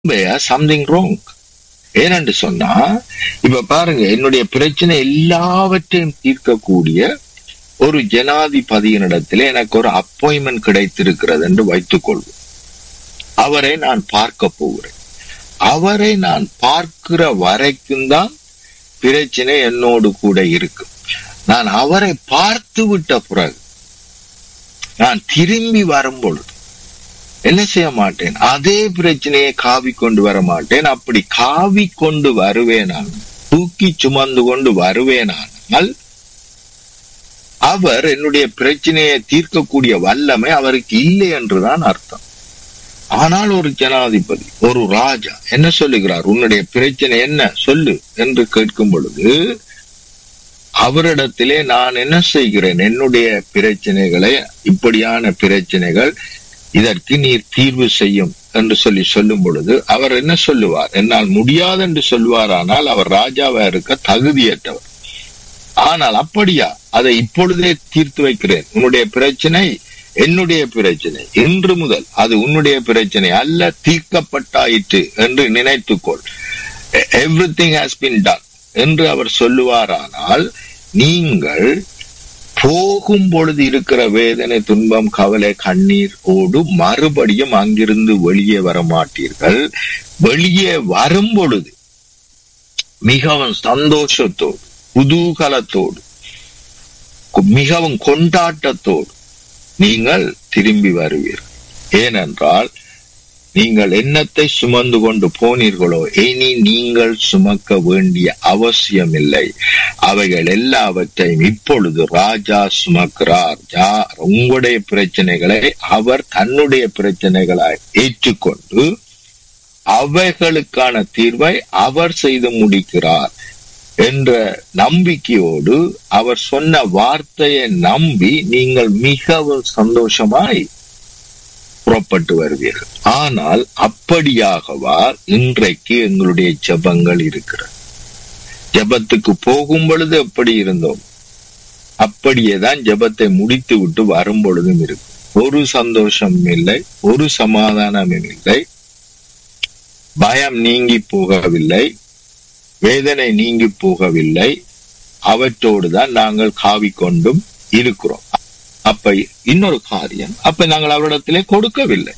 something wrong ஏனென்று சொன்னா இப்ப பாருங்க என்னுடைய பிரச்சனை எல்லாவற்றையும் தீர்க்கக்கூடிய ஒரு ஜனாதிபதியினிடத்திலே எனக்கு ஒரு அப்பாயின்மெண்ட் கிடைத்திருக்கிறது என்று வைத்துக் கொள்வோம் அவரை நான் பார்க்க போகிறேன் அவரை நான் பார்க்கிற வரைக்கும் தான் பிரச்சனை என்னோடு கூட இருக்கும் நான் அவரை பார்த்து விட்ட பிறகு நான் திரும்பி வரும் பொழுது என்ன செய்ய மாட்டேன் அதே பிரச்சனையை காவி கொண்டு வர மாட்டேன் அப்படி காவி கொண்டு வருவேனான் தூக்கி சுமந்து கொண்டு வருவேனானால் அவர் என்னுடைய பிரச்சனையை தீர்க்கக்கூடிய வல்லமை அவருக்கு இல்லை என்றுதான் அர்த்தம் ஆனால் ஒரு ஜனாதிபதி ஒரு ராஜா என்ன சொல்லுகிறார் உன்னுடைய பிரச்சனை என்ன சொல்லு என்று கேட்கும் பொழுது அவரிடத்திலே நான் என்ன செய்கிறேன் என்னுடைய பிரச்சனைகளை இப்படியான பிரச்சனைகள் இதற்கு நீர் தீர்வு செய்யும் என்று சொல்லி சொல்லும் பொழுது அவர் என்ன சொல்லுவார் என்னால் முடியாது என்று சொல்வாரானால் அவர் ராஜாவா இருக்க தகுதியற்றவர் ஆனால் அப்படியா அதை இப்பொழுதே தீர்த்து வைக்கிறேன் உன்னுடைய பிரச்சனை என்னுடைய பிரச்சனை இன்று முதல் அது உன்னுடைய பிரச்சனை அல்ல தீர்க்கப்பட்டாயிற்று என்று நினைத்துக்கொள் everything has been done என்று அவர் சொல்லுவாரானால் நீங்கள் போகும் பொழுது இருக்கிற வேதனை துன்பம் கவலை கண்ணீர் ஓடு மறுபடியும் அங்கிருந்து வெளியே வர மாட்டீர்கள் வெளியே வரும் பொழுது மிகவும் சந்தோஷத்தோடு குதூகலத்தோடு மிகவும் கொண்டாட்டத்தோடு நீங்கள் திரும்பி வருவீர்கள் ஏனென்றால் நீங்கள் என்னத்தை சுமந்து கொண்டு போனீர்களோ இனி நீங்கள் சுமக்க வேண்டிய அவசியமில்லை அவைகள் எல்லாவற்றையும் இப்பொழுது ராஜா சுமக்கிறார் ஜா உங்களுடைய பிரச்சனைகளை அவர் தன்னுடைய பிரச்சனைகளாய் ஏற்றுக்கொண்டு அவைகளுக்கான தீர்வை அவர் செய்து முடிக்கிறார் என்ற நம்பிக்கையோடு அவர் சொன்ன வார்த்தையை நம்பி நீங்கள் மிகவும் சந்தோஷமாய் புறப்பட்டு வருவீர்கள் ஆனால் அப்படியாகவா இன்றைக்கு எங்களுடைய ஜபங்கள் இருக்கிறது ஜபத்துக்கு போகும் பொழுது எப்படி இருந்தோம் அப்படியேதான் ஜபத்தை முடித்து விட்டு வரும் பொழுதும் இருக்கும் ஒரு சந்தோஷம் இல்லை ஒரு சமாதானமும் இல்லை பயம் நீங்கி போகவில்லை வேதனை நீங்கி போகவில்லை அவற்றோடு தான் நாங்கள் காவிக்கொண்டும் இருக்கிறோம் அப்ப இன்னொரு காரியம் அப்ப நாங்கள் அவரிடத்திலே கொடுக்கவில்லை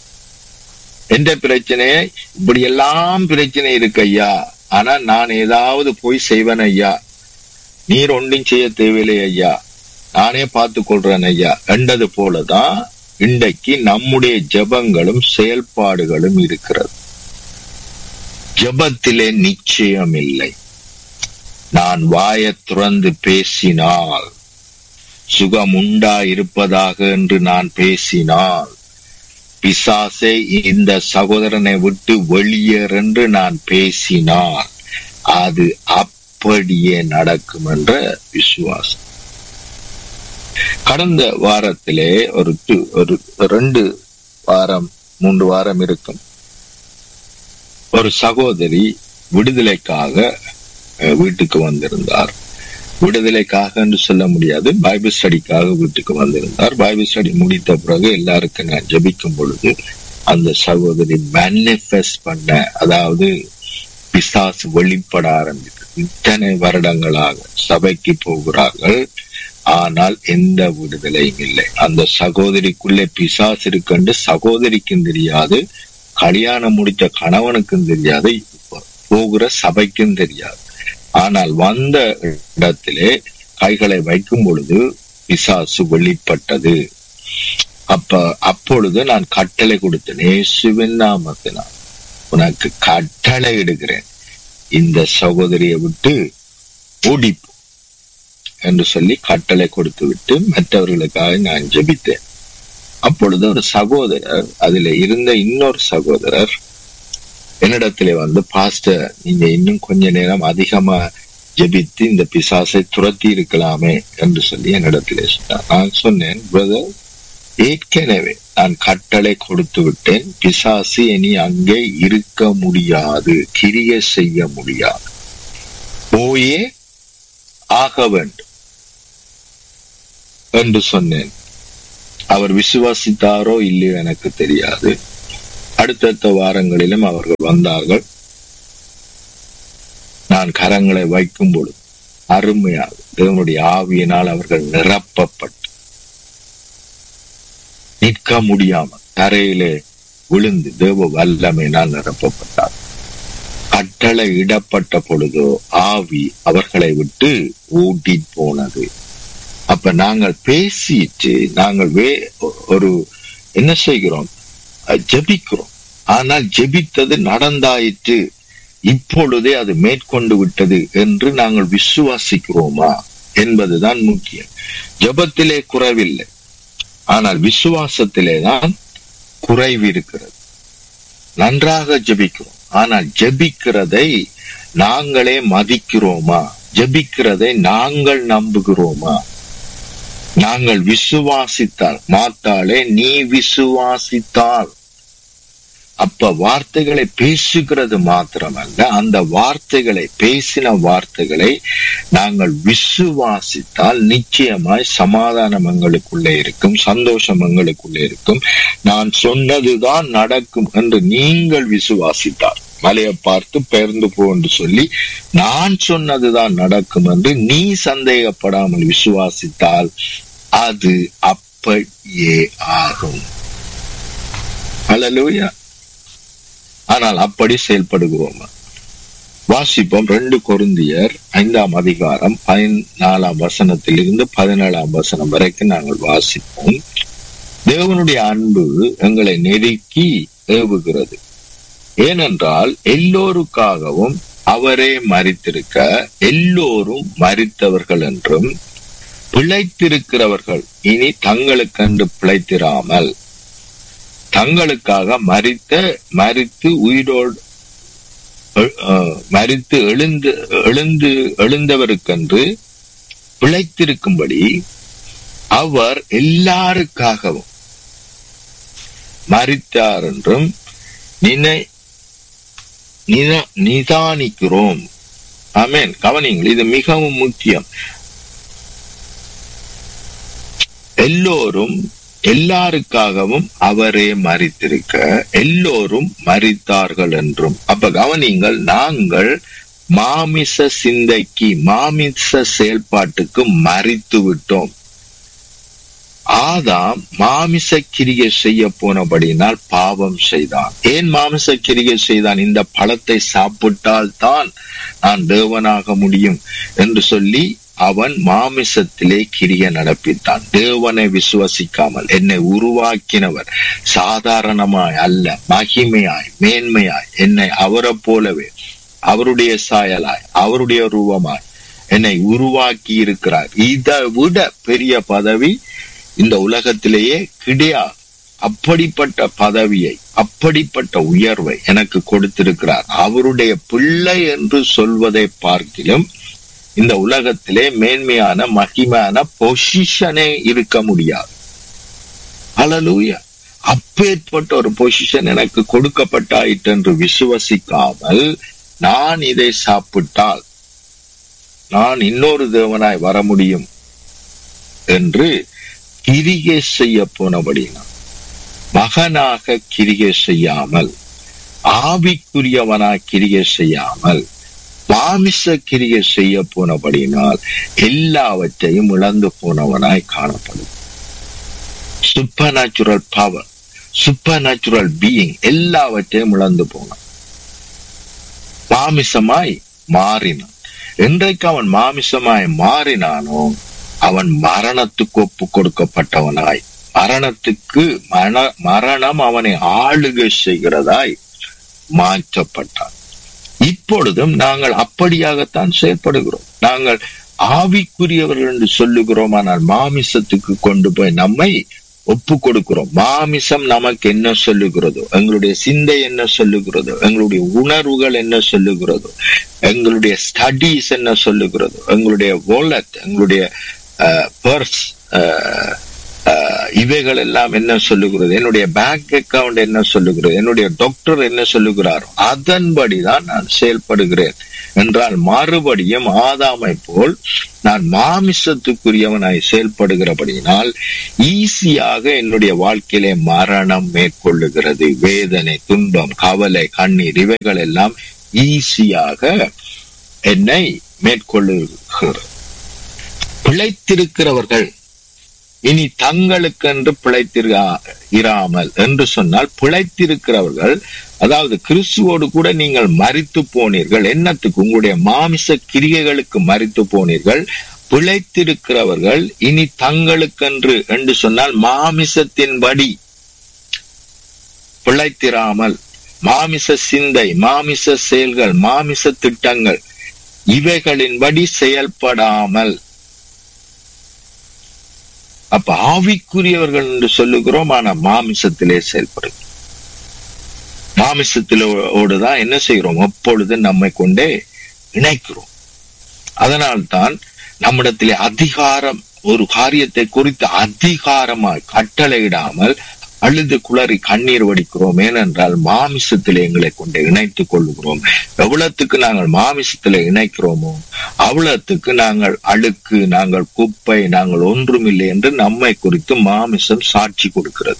எந்த பிரச்சனையை இப்படி எல்லாம் பிரச்சனை இருக்கு ஐயா ஆனா நான் ஏதாவது போய் செய்வேன் ஐயா நீர் ஒன்றும் செய்ய தேவையில்லை ஐயா நானே பார்த்து கொள்றேன் ஐயா என்றது போலதான் இன்றைக்கு நம்முடைய ஜபங்களும் செயல்பாடுகளும் இருக்கிறது ஜபத்திலே நிச்சயம் இல்லை நான் வாய துறந்து பேசினால் சுகம் உண்டா இருப்பதாக என்று நான் பேசினால் பிசாசை இந்த சகோதரனை விட்டு வெளியேற என்று நான் பேசினால் அது அப்படியே நடக்கும் என்ற விசுவாசம் கடந்த வாரத்திலே ஒரு ஒரு ரெண்டு வாரம் மூன்று வாரம் இருக்கும் ஒரு சகோதரி விடுதலைக்காக வீட்டுக்கு வந்திருந்தார் விடுதலைக்காக என்று சொல்ல முடியாது பைபிள் ஸ்டடிக்காக வீட்டுக்கு வந்திருந்தார் பைபிள் ஸ்டடி முடித்த பிறகு எல்லாருக்கும் நான் ஜபிக்கும் பொழுது அந்த சகோதரி மேனிஃபெஸ்ட் பண்ண அதாவது பிசாசு வெளிப்பட ஆரம்பித்தது இத்தனை வருடங்களாக சபைக்கு போகிறார்கள் ஆனால் எந்த விடுதலையும் இல்லை அந்த சகோதரிக்குள்ளே பிசாசு இருக்குன்னு சகோதரிக்கும் தெரியாது கல்யாணம் முடிச்ச கணவனுக்கும் தெரியாது போகிற சபைக்கும் தெரியாது ஆனால் வந்த இடத்திலே கைகளை வைக்கும் பொழுது பிசாசு வெளிப்பட்டது அப்ப அப்பொழுது நான் கட்டளை கொடுத்தேன் இயேசுவின் நாமத்தினால் உனக்கு கட்டளை இடுகிறேன் இந்த சகோதரியை விட்டு ஓடிப்போ என்று சொல்லி கட்டளை கொடுத்து விட்டு மற்றவர்களுக்காக நான் ஜெபித்தேன் அப்பொழுது ஒரு சகோதரர் அதுல இருந்த இன்னொரு சகோதரர் என்னிடத்திலே வந்து பாஸ்டர் நீங்க இன்னும் கொஞ்ச நேரம் அதிகமா ஜெபித்து இந்த பிசாசை துரத்தி இருக்கலாமே என்று சொல்லி என்னிடத்திலே சொன்னார் நான் சொன்னேன் பிரதர் ஏற்கனவே நான் கட்டளை கொடுத்து விட்டேன் பிசாசு இனி அங்கே இருக்க முடியாது கிரிய செய்ய முடியாது போயே ஆக வேண்டும் என்று சொன்னேன் அவர் விசுவாசித்தாரோ இல்லையோ எனக்கு தெரியாது அடுத்தடுத்த வாரங்களிலும் அவர்கள் வந்தார்கள் நான் கரங்களை வைக்கும் பொழுது அருமையாக தேவனுடைய ஆவியினால் அவர்கள் நிரப்பப்பட்டு நிற்க முடியாமல் தரையிலே விழுந்து தேவ வல்லமையினால் நிரப்பப்பட்டார் கட்டளை இடப்பட்ட பொழுதோ ஆவி அவர்களை விட்டு ஊட்டி போனது அப்ப நாங்கள் பேசிட்டு நாங்கள் வே ஒரு என்ன செய்கிறோம் ஜெபிக்கிறோம் ஆனால் ஜெபித்தது நடந்தாயிற்று இப்பொழுதே அது மேற்கொண்டு விட்டது என்று நாங்கள் விசுவாசிக்கிறோமா என்பதுதான் முக்கியம் ஜபத்திலே குறைவில்லை ஆனால் விசுவாசத்திலே தான் குறைவு இருக்கிறது நன்றாக ஜெபிக்கிறோம் ஆனால் ஜெபிக்கிறதை நாங்களே மதிக்கிறோமா ஜெபிக்கிறதை நாங்கள் நம்புகிறோமா நாங்கள் விசுவாசித்தால் மாத்தாளே நீ விசுவாசித்தால் அப்ப வார்த்தைகளை பேசுகிறது மாத்திரமல்ல அந்த வார்த்தைகளை பேசின வார்த்தைகளை நாங்கள் விசுவாசித்தால் நிச்சயமாய் சமாதானம் எங்களுக்குள்ளே இருக்கும் சந்தோஷம் எங்களுக்குள்ளே இருக்கும் நான் சொன்னதுதான் நடக்கும் என்று நீங்கள் விசுவாசித்தால் மலையை பார்த்து பெயர்ந்து போ என்று சொல்லி நான் சொன்னதுதான் நடக்கும் என்று நீ சந்தேகப்படாமல் விசுவாசித்தால் அது அப்படியே ஆகும் அல்லலூயா ஆனால் அப்படி செயல்படுகிறோமா வாசிப்போம் ரெண்டு கொருந்தியர் ஐந்தாம் அதிகாரம் பதினாலாம் வசனத்தில் இருந்து பதினேழாம் வசனம் வரைக்கும் நாங்கள் வாசிப்போம் தேவனுடைய அன்பு எங்களை நெருக்கி ஏவுகிறது ஏனென்றால் எல்லோருக்காகவும் அவரே மறித்திருக்க எல்லோரும் மறித்தவர்கள் என்றும் பிழைத்திருக்கிறவர்கள் இனி தங்களுக்கென்று பிழைத்திராமல் தங்களுக்காக மறித்த மறித்து உயிரோடு மறித்து எழுந்து எழுந்து எழுந்தவருக்கென்று பிழைத்திருக்கும்படி அவர் எல்லாருக்காகவும் மறித்தார் என்றும் நினை நிதானிக்கிறோம் ஆமேன் கவனிங்கள் இது மிகவும் முக்கியம் எல்லோரும் எல்லாருக்காகவும் அவரே மறித்திருக்க எல்லோரும் மறித்தார்கள் என்றும் அப்ப கவனிங்கள் நாங்கள் மாமிச சிந்தைக்கு மாமிச செயல்பாட்டுக்கு மறித்து விட்டோம் ஆதாம் மாமிச கிரிகை செய்ய போனபடினால் பாவம் செய்தான் ஏன் மாமிச கிரிகை செய்தான் இந்த பழத்தை சாப்பிட்டால் தான் நான் தேவனாக முடியும் என்று சொல்லி அவன் மாமிசத்திலே கிரிய நடப்பித்தான் தேவனை விசுவசிக்காமல் என்னை உருவாக்கினவர் சாதாரணமாய் அல்ல மகிமையாய் மேன்மையாய் என்னை அவரை போலவே அவருடைய சாயலாய் அவருடைய ரூபமாய் என்னை உருவாக்கி இருக்கிறார் இதை விட பெரிய பதவி இந்த உலகத்திலேயே கிடையாது அப்படிப்பட்ட பதவியை அப்படிப்பட்ட உயர்வை எனக்கு கொடுத்திருக்கிறார் அவருடைய பிள்ளை என்று சொல்வதை பார்க்கிலும் இந்த உலகத்திலே மேன்மையான மகிமையான பொசிஷனே இருக்க முடியாது அலலூயா அப்பேற்பட்ட ஒரு பொசிஷன் எனக்கு கொடுக்கப்பட்டாயிற்று என்று விசுவசிக்காமல் நான் இதை சாப்பிட்டால் நான் இன்னொரு தேவனாய் வர முடியும் என்று கிரிகை செய்ய போனபடினால் மகனாக கிரிகை செய்யாமல் ஆவிக்குரியவனாய் கிரிகை செய்யாமல் மாமிச கிரியை செய்ய போனபடினால் எல்லாவற்றையும் இழந்து போனவனாய் காணப்படும் supernatural power supernatural being எல்லாவற்றையும் இழந்து போனான் மாமிசமாய் மாறினான் என்றைக்கு அவன் மாமிசமாய் மாறினானோ அவன் மரணத்துக்கு ஒப்பு கொடுக்கப்பட்டவனாய் மரணத்துக்கு மரண மரணம் அவனை ஆளுகை செய்கிறதாய் மாற்றப்பட்டான் இப்பொழுதும் நாங்கள் அப்படியாகத்தான் செயல்படுகிறோம் நாங்கள் ஆவிக்குரியவர்கள் என்று சொல்லுகிறோம் ஆனால் மாமிசத்துக்கு கொண்டு போய் நம்மை ஒப்பு கொடுக்கிறோம் மாமிசம் நமக்கு என்ன சொல்லுகிறதோ எங்களுடைய சிந்தை என்ன சொல்லுகிறதோ எங்களுடைய உணர்வுகள் என்ன சொல்லுகிறதோ எங்களுடைய ஸ்டடீஸ் என்ன சொல்லுகிறதோ எங்களுடைய வாலட் எங்களுடைய பர்ஸ் அஹ், இவைகள் எல்லாம் என்ன சொல்லுகிறது என்னுடைய பேங்க் அக்கவுண்ட் என்ன சொல்லுகிறது என்னுடைய டாக்டர் என்ன சொல்லுகிறார் அதன்படிதான் நான் செயல்படுகிறேன் என்றால் மறுபடியும் ஆதாமை போல் நான் மாமிசத்துக்குரியவனாய் செயல்படுகிறபடியினால் ஈஸியாக என்னுடைய வாழ்க்கையிலே மரணம் மேற்கொள்ளுகிறது வேதனை துன்பம் கவலை கண்ணீர் இவைகள் எல்லாம் ஈஸியாக என்னை மேற்கொள்ளுகிறது பிழைத்திருக்கிறவர்கள் இனி தங்களுக்கென்று பிழைத்திருக்கா இராமல் என்று சொன்னால் பிழைத்திருக்கிறவர்கள் அதாவது கிறிஸ்துவோடு கூட நீங்கள் மரித்து போனீர்கள் என்னத்துக்கு உங்களுடைய மாமிச கிரியைகளுக்கு மரித்து போனீர்கள் பிழைத்திருக்கிறவர்கள் இனி தங்களுக்கென்று என்று சொன்னால் மாமிசத்தின்படி பிழைத்திராமல் மாமிச சிந்தை மாமிச செயல்கள் மாமிச திட்டங்கள் இவைகளின்படி செயல்படாமல் அப்ப ஆவிக்குரியவர்கள் என்று சொல்லுகிறோம் ஆனா மாமிசத்திலே செயல்படும் மாமிசத்திலோடுதான் என்ன செய்கிறோம் எப்பொழுது நம்மை கொண்டே இணைக்கிறோம் அதனால்தான் நம்மிடத்திலே அதிகாரம் ஒரு காரியத்தை குறித்து அதிகாரமாய் கட்டளையிடாமல் அழுது குளறி கண்ணீர் வடிக்கிறோம் ஏனென்றால் மாமிசத்திலே எங்களை கொண்டு இணைத்துக் கொள்ளுகிறோம் எவ்வளவுக்கு நாங்கள் மாமிசத்திலே இணைக்கிறோமோ அவ்வளவுக்கு நாங்கள் அழுக்கு நாங்கள் குப்பை நாங்கள் ஒன்றுமில்லை என்று நம்மை குறித்து மாமிசம் சாட்சி கொடுக்கிறது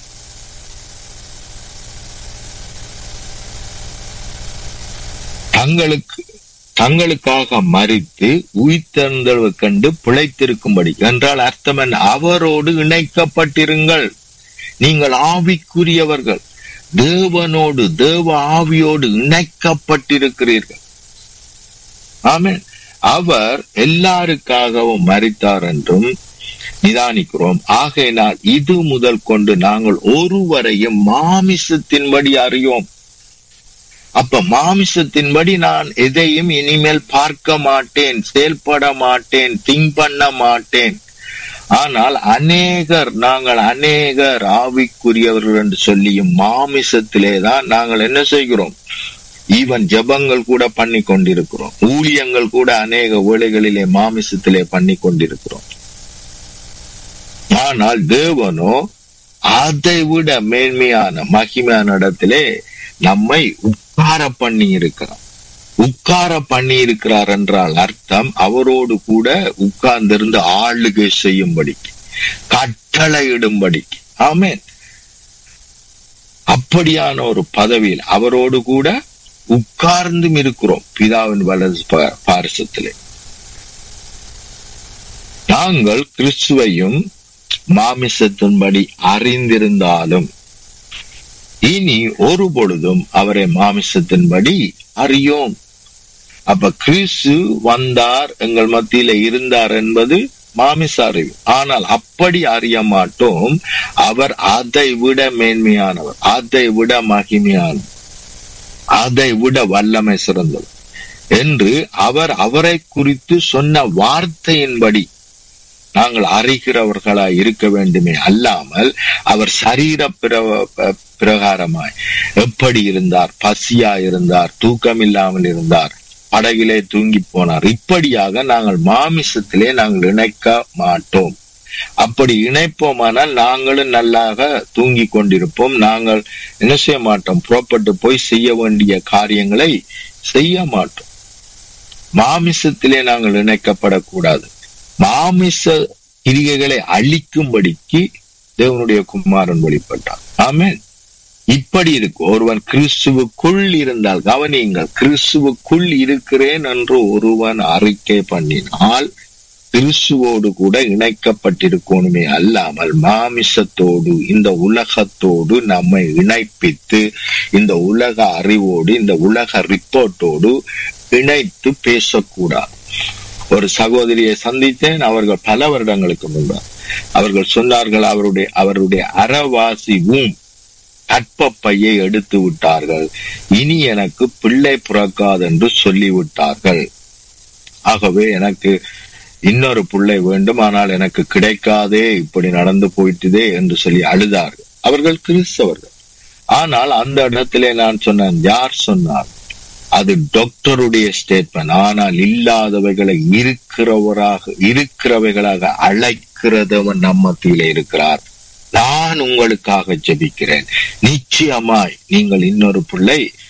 தங்களுக்கு தங்களுக்காக மறித்து உயிர்த்தெழுந்தவை கண்டு பிழைத்திருக்கும்படி என்றால் அர்த்தம் என்ன அவரோடு இணைக்கப்பட்டிருங்கள் நீங்கள் ஆவிக்குரியவர்கள் தேவனோடு தேவ ஆவியோடு இணைக்கப்பட்டிருக்கிறீர்கள் ஆமென் அவர் எல்லாருக்காகவும் மறித்தார் என்றும் நிதானிக்கிறோம் ஆகையினால் இது முதல் கொண்டு நாங்கள் ஒருவரையும் மாமிசத்தின்படி அறியோம் அப்ப மாமிசத்தின்படி நான் எதையும் இனிமேல் பார்க்க மாட்டேன் செயல்பட மாட்டேன் திங்க் பண்ண மாட்டேன் ஆனால் அநேகர் நாங்கள் அநேகர் ஆவிக்குரியவர்கள் என்று சொல்லியும் மாமிசத்திலே தான் நாங்கள் என்ன செய்கிறோம் ஈவன் ஜபங்கள் கூட பண்ணி கொண்டிருக்கிறோம் ஊழியங்கள் கூட அநேக வேளைகளிலே மாமிசத்திலே பண்ணி கொண்டிருக்கிறோம் ஆனால் தேவனோ அதை விட மேன்மையான மகிமையான இடத்திலே நம்மை உட்கார பண்ணி இருக்கிறார் உட்கார பண்ணி இருக்கிறார் என்றால் அர்த்தம் அவரோடு கூட உட்கார்ந்திருந்து ஆளுகை செய்யும்படிக்கு கட்டளையிடும்படிக்கு ஆமென் அப்படியான ஒரு பதவியில் அவரோடு கூட உட்கார்ந்தும் இருக்கிறோம் பிதாவின் வலது பா- பாரசத்திலே நாங்கள் கிறிஸ்துவையும் மாமிசத்தின்படி அறிந்திருந்தாலும் இனி ஒரு பொழுதும் அவரை மாமிசத்தின்படி அறியோம் அப்ப கிறிஸ்து வந்தார் எங்கள் மத்தியில இருந்தார் என்பது மாமிச அறிவு ஆனால் அப்படி அறிய மாட்டோம் அவர் அதை விட மேன்மையானவர் அதை விட மகிமையானவர் அதை விட வல்லமை சிறந்தவர் என்று அவர் அவரை குறித்து சொன்ன வார்த்தையின்படி நாங்கள் அறிகிறவர்களாய் இருக்க வேண்டுமே அல்லாமல் அவர் சரீர பிர- பிரகாரமாய் எப்படி இருந்தார் பசியா இருந்தார் தூக்கம் இல்லாமல் இருந்தார் படகிலே தூங்கி போனார் இப்படியாக நாங்கள் மாமிசத்திலே நாங்கள் இணைக்க மாட்டோம் அப்படி இணைப்போமானால் நாங்களும் நல்லாக தூங்கி கொண்டிருப்போம் நாங்கள் என்ன செய்ய மாட்டோம் புறப்பட்டு போய் செய்ய வேண்டிய காரியங்களை செய்ய மாட்டோம் மாமிசத்திலே நாங்கள் இணைக்கப்படக்கூடாது மாமிச கிரிகைகளை அழிக்கும்படிக்கு தேவனுடைய குமாரன் வெளிப்பட்டார் ஆமென் இப்படி இருக்கு ஒருவன் கிறிஸ்துவுக்குள் இருந்தால் கவனியுங்கள் கிறிஸ்துவுக்குள் இருக்கிறேன் என்று ஒருவன் அறிக்கை பண்ணினால் கிறிஸ்துவோடு கூட இணைக்கப்பட்டிருக்கணுமே அல்லாமல் மாமிசத்தோடு இந்த உலகத்தோடு நம்மை இணைப்பித்து இந்த உலக அறிவோடு இந்த உலக ரிப்போர்ட்டோடு இணைத்து பேசக்கூடாது ஒரு சகோதரியை சந்தித்தேன் அவர்கள் பல வருடங்களுக்கு முன்பு அவர்கள் சொன்னார்கள் அவருடைய அவருடைய அறவாசி ஊம் கற்பப்பையை எடுத்து விட்டார்கள் இனி எனக்கு பிள்ளை பிறக்காது என்று சொல்லிவிட்டார்கள் ஆகவே எனக்கு இன்னொரு பிள்ளை வேண்டும் ஆனால் எனக்கு கிடைக்காதே இப்படி நடந்து போயிட்டுதே என்று சொல்லி அழுதார்கள் அவர்கள் கிறிஸ்தவர்கள் ஆனால் அந்த இடத்திலே நான் சொன்னேன் யார் சொன்னார் அது டாக்டருடைய ஸ்டேட்மெண்ட் ஆனால் இல்லாதவைகளை இருக்கிறவராக இருக்கிறவைகளாக அழைத்து கேட்கிறதவன் நம்மத்திலே இருக்கிறார் நான் உங்களுக்காக ஜெபிக்கிறேன் நிச்சயமாய் நீங்கள் இன்னொரு பிள்ளை